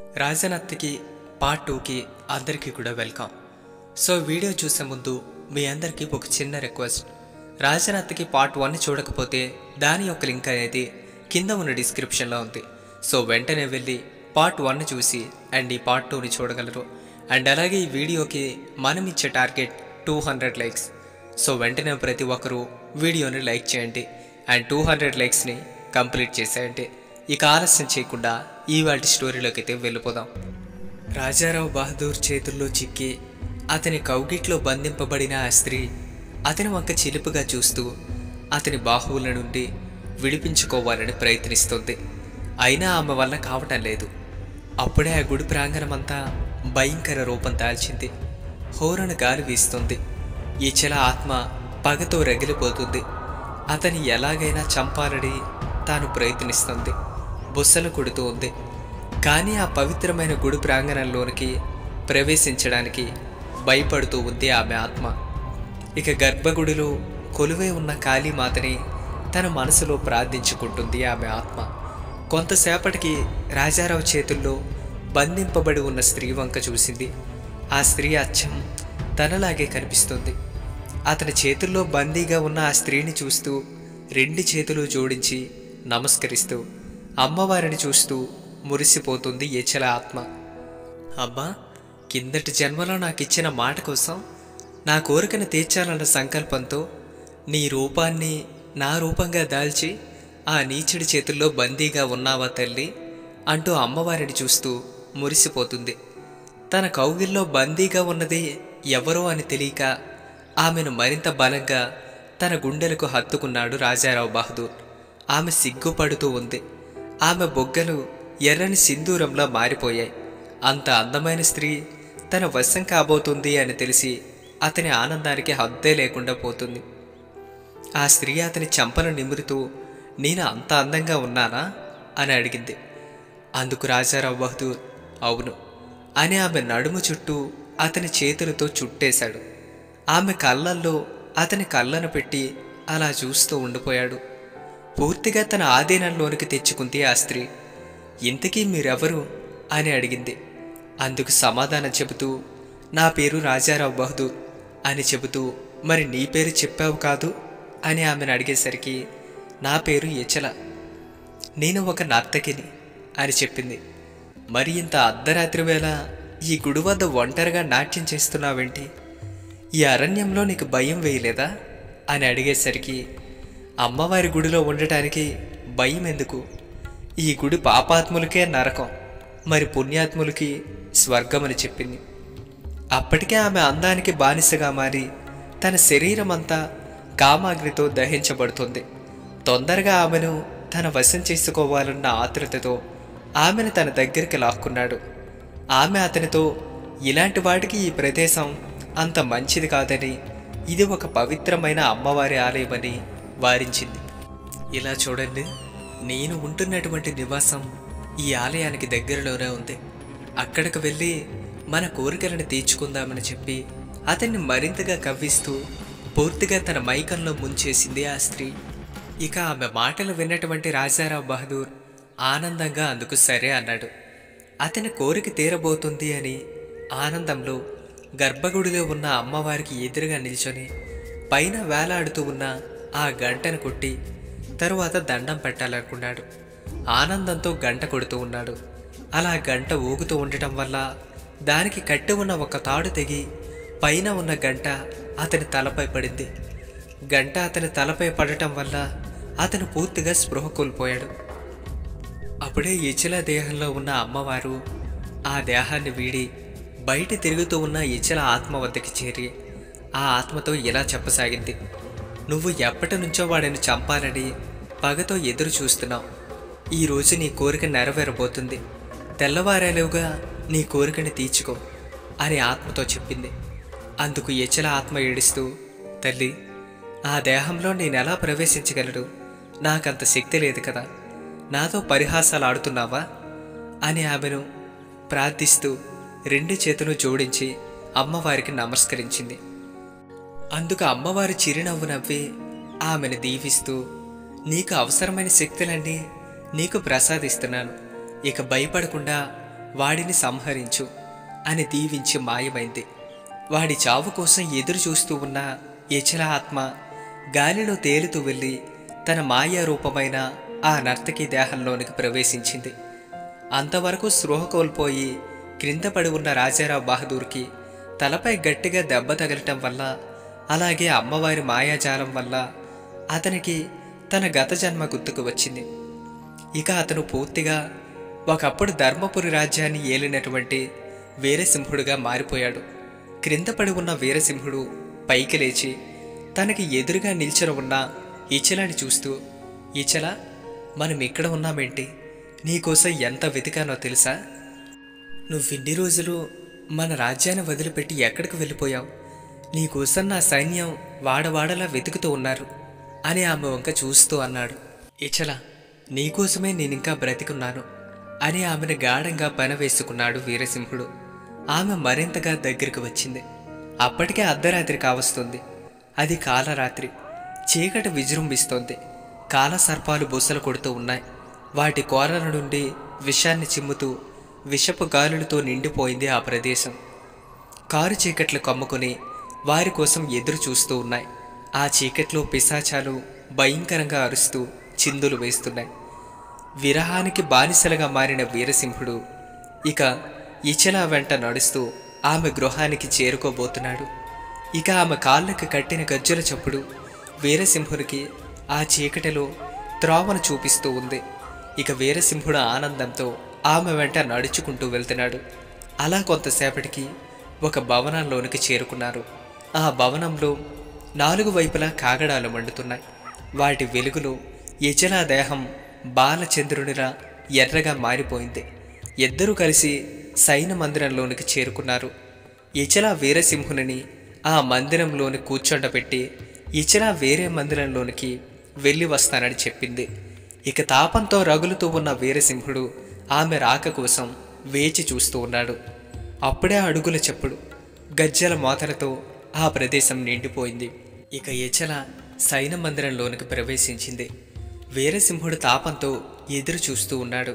రాజనత్తికి part టూకి అందరికీ కూడా వెల్కమ్ సో వీడియో చూసే ముందు మీ అందరికీ ఒక చిన్న రిక్వెస్ట్ రాజనత్తికి పార్ట్ వన్ చూడకపోతే దాని యొక్క లింక్ అనేది కింద ఉన్న డిస్క్రిప్షన్లో ఉంది సో వెంటనే వెళ్ళి పార్ట్ వన్ చూసి అండ్ ఈ పార్ట్ టూని చూడగలరు అండ్ అలాగే ఈ వీడియోకి మనం ఇచ్చే target two hundred likes so వెంటనే ప్రతి ఒక్కరూ వీడియోని లైక్ చేయండి అండ్ టూ హండ్రెడ్ లైక్స్ని కంప్లీట్ చేసేయండి ఇక ఆలస్యం చేయకుండా ఈ వాటి స్టోరీలోకి అయితే వెళ్ళిపోదాం రాజారావు బహదూర్ చేతుల్లో చిక్కి అతని కౌగిట్లో బంధింపబడిన ఆ స్త్రీ అతని వంక చిలుపుగా చూస్తూ అతని బాహువుల నుండి విడిపించుకోవాలని ప్రయత్నిస్తుంది అయినా ఆమె వల్ల కావటం లేదు అప్పుడే ఆ గుడి ప్రాంగణమంతా భయంకర రూపం దాల్చింది హోరణ గాలి వీస్తుంది ఈ చల ఆత్మ పగతో రగిలిపోతుంది అతని ఎలాగైనా చంపాలని తాను ప్రయత్నిస్తుంది బుస్సలు కొడుతూ ఉంది కానీ ఆ పవిత్రమైన గుడి ప్రాంగణంలోనికి ప్రవేశించడానికి భయపడుతూ ఉంది ఆమె ఆత్మ ఇక గర్భగుడిలో కొలువై ఉన్న కాళీమాతని తన మనసులో ప్రార్థించుకుంటుంది ఆమె ఆత్మ కొంతసేపటికి రాజారావు చేతుల్లో బంధింపబడి ఉన్న స్త్రీ వంక చూసింది ఆ స్త్రీ అచ్చం తనలాగే కనిపిస్తుంది అతని చేతుల్లో బందీగా ఉన్న ఆ స్త్రీని చూస్తూ రెండు చేతులు జోడించి నమస్కరిస్తూ అమ్మవారిని చూస్తూ మురిసిపోతుంది ఏచల ఆత్మ అబ్బా కిందటి జన్మలో నాకు ఇచ్చిన మాట కోసం నా కోరికను తీర్చాలన్న సంకల్పంతో నీ రూపాన్ని నా రూపంగా దాల్చి ఆ నీచుడి చేతుల్లో బందీగా ఉన్నావా తల్లి అంటూ అమ్మవారిని చూస్తూ మురిసిపోతుంది తన కౌగిల్లో బందీగా ఉన్నది ఎవరో అని తెలియక ఆమెను మరింత బలంగా తన గుండెలకు హత్తుకున్నాడు రాజారావు బహదూర్ ఆమె సిగ్గుపడుతూ ఉంది ఆమె బొగ్గలు ఎర్రని సింధూరంలా మారిపోయాయి అంత అందమైన స్త్రీ తన వశం కాబోతుంది అని తెలిసి అతని ఆనందానికి హద్దే లేకుండా పోతుంది ఆ స్త్రీ అతని చెంపను నిమురుతూ నేను అంత అందంగా ఉన్నానా అని అడిగింది అందుకు రాజారావు బహదూర్ అవును అని ఆమె నడుము చుట్టూ అతని చేతులతో చుట్టేశాడు ఆమె కళ్ళల్లో అతని కళ్ళను పెట్టి అలా చూస్తూ ఉండిపోయాడు పూర్తిగా తన ఆధీనంలోనికి తెచ్చుకుంది ఆ స్త్రీ ఇంతకీ మీరెవరు అని అడిగింది అందుకు సమాధానం చెబుతూ నా పేరు రాజారావు బహదూర్ అని చెబుతూ మరి నీ పేరు చెప్పావు కాదు అని ఆమెను అడిగేసరికి నా పేరు యచల నేను ఒక నర్తకిని అని చెప్పింది మరి ఇంత అర్ధరాత్రి వేళ ఈ గుడి వద్ద ఒంటరిగా నాట్యం చేస్తున్నావేంటి ఈ అరణ్యంలో నీకు భయం వేయలేదా అని అడిగేసరికి అమ్మవారి గుడిలో ఉండటానికి భయం ఎందుకు ఈ గుడి పాపాత్ములకే నరకం మరి పుణ్యాత్ములకి స్వర్గం అని చెప్పింది అప్పటికే ఆమె అందానికి బానిసగా మారి తన శరీరం అంతా కామాగ్నితో దహించబడుతుంది తొందరగా ఆమెను తన వశం చేసుకోవాలన్న ఆతృతతో ఆమెను తన దగ్గరికి లాక్కున్నాడు ఆమె అతనితో ఇలాంటి వాటికి ఈ ప్రదేశం అంత మంచిది కాదని ఇది ఒక పవిత్రమైన అమ్మవారి ఆలయమని వారించింది ఇలా చూడండి నేను ఉంటున్నటువంటి నివాసం ఈ ఆలయానికి దగ్గరలోనే ఉంది అక్కడికి వెళ్ళి మన కోరికలను తీర్చుకుందామని చెప్పి అతన్ని మరింతగా కవ్విస్తూ పూర్తిగా తన మైకంలో ముంచేసింది ఆ స్త్రీ ఇక ఆమె మాటలు విన్నటువంటి రాజారావు బహదూర్ ఆనందంగా అందుకు సరే అన్నాడు అతని కోరిక తీరబోతుంది అని ఆనందంలో గర్భగుడిలో ఉన్న అమ్మవారికి ఎదురుగా నిల్చొని పైన వేలాడుతూ ఉన్న ఆ గంటను కొట్టి తరువాత దండం పెట్టాలనుకున్నాడు ఆనందంతో గంట కొడుతూ ఉన్నాడు అలా గంట ఊగుతూ ఉండటం వల్ల దానికి కట్టి ఉన్న ఒక తాడు తెగి పైన ఉన్న గంట అతని తలపై పడింది గంట అతని తలపై పడటం వల్ల అతను పూర్తిగా స్పృహ కోల్పోయాడు అప్పుడే ఇచల దేహంలో ఉన్న అమ్మవారు ఆ దేహాన్ని వీడి బయట తిరుగుతూ ఉన్న ఇచల ఆత్మ వద్దకి చేరి ఆ ఆత్మతో ఇలా చెప్పసాగింది నువ్వు ఎప్పటి నుంచో వాడిని చంపాలని పగతో ఎదురు చూస్తున్నావు ఈరోజు నీ కోరిక నెరవేరబోతుంది తెల్లవారేలుగా నీ కోరికని తీర్చుకో అని ఆత్మతో చెప్పింది అందుకు ఎచ్చల ఆత్మ ఏడుస్తూ తల్లి ఆ దేహంలో నేనెలా ప్రవేశించగలడు నాకంత శక్తి లేదు కదా నాతో పరిహాసాలు ఆడుతున్నావా అని ఆమెను ప్రార్థిస్తూ రెండు చేతులు జోడించి అమ్మవారికి నమస్కరించింది అందుకు అమ్మవారు చిరునవ్వు నవ్వి ఆమెను దీవిస్తూ నీకు అవసరమైన శక్తులన్నీ నీకు ప్రసాదిస్తున్నాను ఇక భయపడకుండా వాడిని సంహరించు అని దీవించి మాయమైంది వాడి చావు కోసం ఎదురు చూస్తూ ఉన్న యచల ఆత్మ గాలిలో తేలుతూ వెళ్ళి తన మాయా రూపమైన ఆ నర్తకి దేహంలోనికి ప్రవేశించింది అంతవరకు స్పృహ కోల్పోయి క్రింద పడి ఉన్న రాజారావు బహదూర్కి తలపై గట్టిగా దెబ్బ తగలటం వల్ల అలాగే అమ్మవారి మాయాజాలం వల్ల అతనికి తన గత జన్మ గుర్తుకు వచ్చింది ఇక అతను పూర్తిగా ఒకప్పుడు ధర్మపురి రాజ్యాన్ని ఏలినటువంటి వీరసింహుడుగా మారిపోయాడు క్రింద పడి ఉన్న వీరసింహుడు పైకి లేచి తనకి ఎదురుగా నిల్చొని ఉన్న ఇచలాని చూస్తూ ఇచల మనం ఇక్కడ ఉన్నామేంటి నీకోసం ఎంత వెతికానో తెలుసా నువ్విన్ని రోజులు మన రాజ్యాన్ని వదిలిపెట్టి ఎక్కడికి వెళ్ళిపోయావు నీకోసం నా సైన్యం వాడవాడలా వెతుకుతూ ఉన్నారు అని ఆమె వంక చూస్తూ అన్నాడు ఇచల నీకోసమే నేనింకా బ్రతికున్నాను అని ఆమెను గాఢంగా పనవేసుకున్నాడు వీరసింహుడు ఆమె మరింతగా దగ్గరికి వచ్చింది అప్పటికే అర్ధరాత్రి కావస్తుంది అది కాలరాత్రి చీకటి విజృంభిస్తోంది కాల సర్పాలు బుసలు కొడుతూ ఉన్నాయి వాటి కోరల నుండి విషాన్ని చిమ్ముతూ విషపు గాలులతో నిండిపోయింది ఆ ప్రదేశం కారు చీకట్లు కమ్ముకొని వారి కోసం ఎదురు చూస్తూ ఉన్నాయి ఆ చీకట్లో పిశాచాలు భయంకరంగా అరుస్తూ చిందులు వేస్తున్నాయి విరహానికి బానిసలుగా మారిన వీరసింహుడు ఇక ఇచలా వెంట నడుస్తూ ఆమె గృహానికి చేరుకోబోతున్నాడు ఇక ఆమె కాళ్ళకి కట్టిన గజ్జల చప్పుడు వీరసింహునికి ఆ చీకటిలో త్రోవను చూపిస్తూ ఉంది ఇక వీరసింహుడు ఆనందంతో ఆమె వెంట నడుచుకుంటూ వెళ్తున్నాడు అలా కొంతసేపటికి ఒక భవనంలోనికి చేరుకున్నారు ఆ భవనంలో నాలుగు వైపులా కాగడాలు మండుతున్నాయి వాటి వెలుగులో యజలా దేహం బాలచంద్రునిలా ఎర్రగా మారిపోయింది ఇద్దరూ కలిసి సైన మందిరంలోనికి చేరుకున్నారు ఇచలా వీరసింహుని ఆ మందిరంలోని కూర్చోండబెట్టి ఇచలా వేరే మందిరంలోనికి వెళ్ళి వస్తానని చెప్పింది ఇక తాపంతో రగులుతూ ఉన్న వీరసింహుడు ఆమె రాక కోసం వేచి చూస్తూ ఉన్నాడు అప్పుడే అడుగుల చెప్పుడు గజ్జల మోతలతో ఆ ప్రదేశం నిండిపోయింది ఇక యచల సైన మందిరంలోనికి ప్రవేశించింది వీరసింహుడు తాపంతో ఎదురు చూస్తూ ఉన్నాడు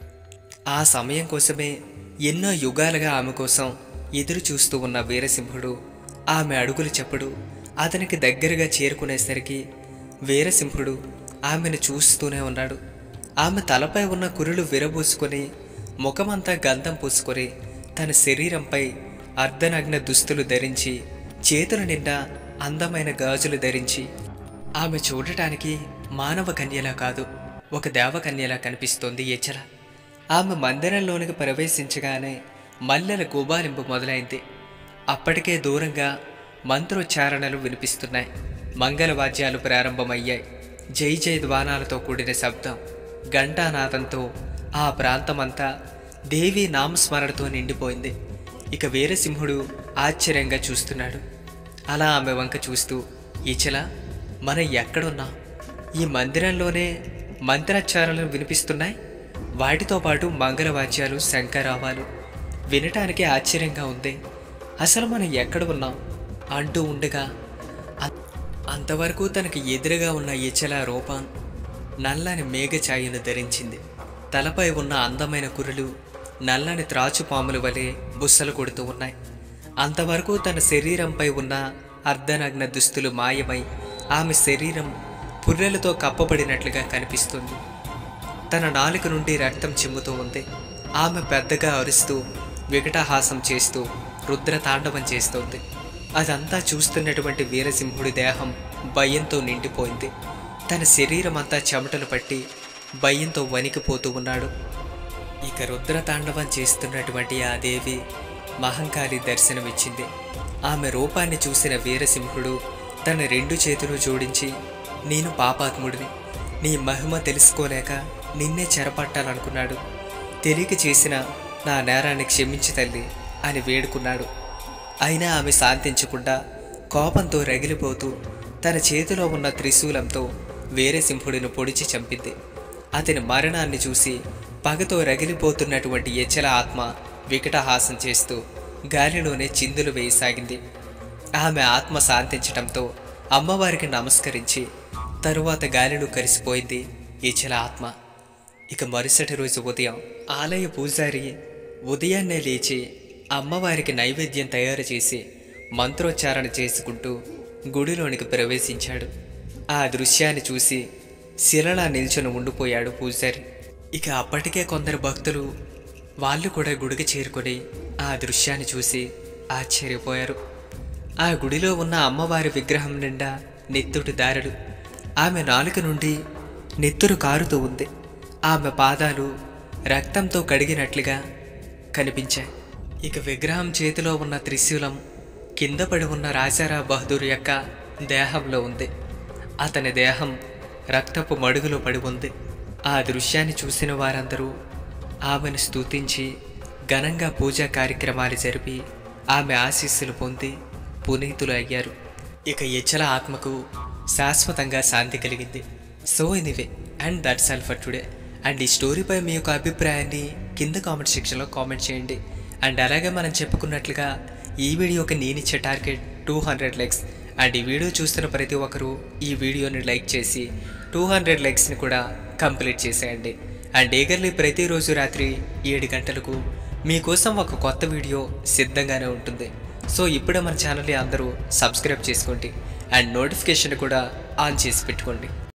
ఆ సమయం కోసమే ఎన్నో యుగాలుగా ఆమె కోసం ఎదురు చూస్తూ ఉన్న వీరసింహుడు ఆమె అడుగులు చెప్పుడు అతనికి దగ్గరగా చేరుకునేసరికి వీరసింహుడు ఆమెను చూస్తూనే ఉన్నాడు ఆమె తలపై ఉన్న కురులు విరబూసుకొని ముఖమంతా గంధం పూసుకొని తన శరీరంపై అర్ధనగ్న దుస్తులు ధరించి చేతుల నిండా అందమైన గాజులు ధరించి ఆమె చూడటానికి మానవ కన్యలా కాదు ఒక దేవకన్యలా కనిపిస్తోంది యచల ఆమె మందిరంలోనికి ప్రవేశించగానే మల్లెల గుబాలింపు మొదలైంది అప్పటికే దూరంగా మంత్రోచ్చారణలు వినిపిస్తున్నాయి మంగళవాద్యాలు ప్రారంభమయ్యాయి జై జై ద్వానాలతో కూడిన శబ్దం ఘంటానాదంతో ఆ ప్రాంతమంతా దేవి నామస్మరణతో నిండిపోయింది ఇక వీరసింహుడు ఆశ్చర్యంగా చూస్తున్నాడు అలా ఆమె వంక చూస్తూ ఈచలా మనం ఎక్కడున్నాం ఈ మందిరంలోనే మంత్రోచ్చారణలు వినిపిస్తున్నాయి వాటితో పాటు మంగళవాద్యాలు శంకరావాలు వినటానికి ఆశ్చర్యంగా ఉంది అసలు మనం ఎక్కడ ఉన్నాం అంటూ ఉండగా అం- అంతవరకు తనకి ఎదురుగా ఉన్న ఇచల రూపం నల్లని మేఘఛాయను ధరించింది తలపై ఉన్న అందమైన కురులు నల్లని త్రాచుపాముల వలె బుస్సలు కొడుతూ ఉన్నాయి అంతవరకు తన శరీరంపై ఉన్న అర్ధనగ్న దుస్తులు మాయమై ఆమె శరీరం పుర్రెలతో కప్పబడినట్లుగా కనిపిస్తుంది తన నాలుక నుండి రక్తం చిమ్ముతూ ఉంది ఆమె పెద్దగా అరుస్తూ వికటహాసం చేస్తూ రుద్ర తాండవం చేస్తోంది అదంతా చూస్తున్నటువంటి వీరసింహుడి దేహం భయంతో నిండిపోయింది తన శరీరం అంతా చెమటలు పట్టి భయంతో వణికిపోతూ ఉన్నాడు ఇక రుద్ర తాండవం చేస్తున్నటువంటి ఆ దేవి మహంకాళి దర్శనమిచ్చింది ఆమె రూపాన్ని చూసిన వీరసింహుడు తన రెండు చేతులు జోడించి నేను పాపాత్ముడిని నీ మహిమ తెలుసుకోలేక నిన్నే చెరపట్టాలనుకున్నాడు తెలియక చేసిన నా నేరాన్ని క్షమించి తల్లి అని వేడుకున్నాడు అయినా ఆమె శాంతించకుండా కోపంతో రగిలిపోతూ తన చేతిలో ఉన్న త్రిశూలంతో వేరే సింహుడిని పొడిచి చంపింది అతని మరణాన్ని చూసి పగతో రగిలిపోతున్నటువంటి ఎచ్చల ఆత్మ వికటహాసం చేస్తూ గాలిలోనే చిందులు వేయసాగింది ఆమె ఆత్మ శాంతించటంతో అమ్మవారికి నమస్కరించి తరువాత గాలిలో కలిసిపోయింది ఎచ్చల ఆత్మ ఇక మరుసటి రోజు ఉదయం ఆలయ పూజారి ఉదయాన్నే లేచి అమ్మవారికి నైవేద్యం తయారు చేసి మంత్రోచ్చారణ చేసుకుంటూ గుడిలోనికి ప్రవేశించాడు ఆ దృశ్యాన్ని చూసి శిలలా నిల్చుని ఉండిపోయాడు పూజారి ఇక అప్పటికే కొందరు భక్తులు వాళ్ళు కూడా గుడికి చేరుకొని ఆ దృశ్యాన్ని చూసి ఆశ్చర్యపోయారు ఆ గుడిలో ఉన్న అమ్మవారి విగ్రహం నిండా నెత్తుటి దారులు ఆమె నాలుక నుండి నెత్తురు కారుతూ ఉంది ఆమె పాదాలు రక్తంతో కడిగినట్లుగా కనిపించాయి ఇక విగ్రహం చేతిలో ఉన్న త్రిశూలం కింద పడి ఉన్న రాజారా బహదూర్ యొక్క దేహంలో ఉంది అతని దేహం రక్తపు మడుగులో పడి ఉంది ఆ దృశ్యాన్ని చూసిన వారందరూ ఆమెను స్తుతించి ఘనంగా పూజా కార్యక్రమాలు జరిపి ఆమె ఆశీస్సులు పొంది పునీతులు అయ్యారు ఇక యచ్చల ఆత్మకు శాశ్వతంగా శాంతి కలిగింది so anyway and that's all for today and ఈ స్టోరీపై మీ యొక్క అభిప్రాయాన్ని కింద కామెంట్ సెక్షన్లో కామెంట్ చేయండి అండ్ అలాగే మనం చెప్పుకున్నట్లుగా ఈ వీడియోకి నేను ఇచ్చే target two hundred likes and ఈ వీడియో చూస్తున్న ప్రతి ఒక్కరూ ఈ వీడియోని లైక్ చేసి టూ హండ్రెడ్ లైక్స్ని కూడా కంప్లీట్ చేసేయండి అండ్ ఏగర్లీ ప్రతిరోజు రాత్రి ఏడు గంటలకు మీకోసం ఒక కొత్త వీడియో సిద్ధంగానే ఉంటుంది సో ఇప్పుడే మన ఛానల్ని అందరూ సబ్స్క్రైబ్ చేసుకోండి అండ్ నోటిఫికేషన్ కూడా ఆన్ చేసి పెట్టుకోండి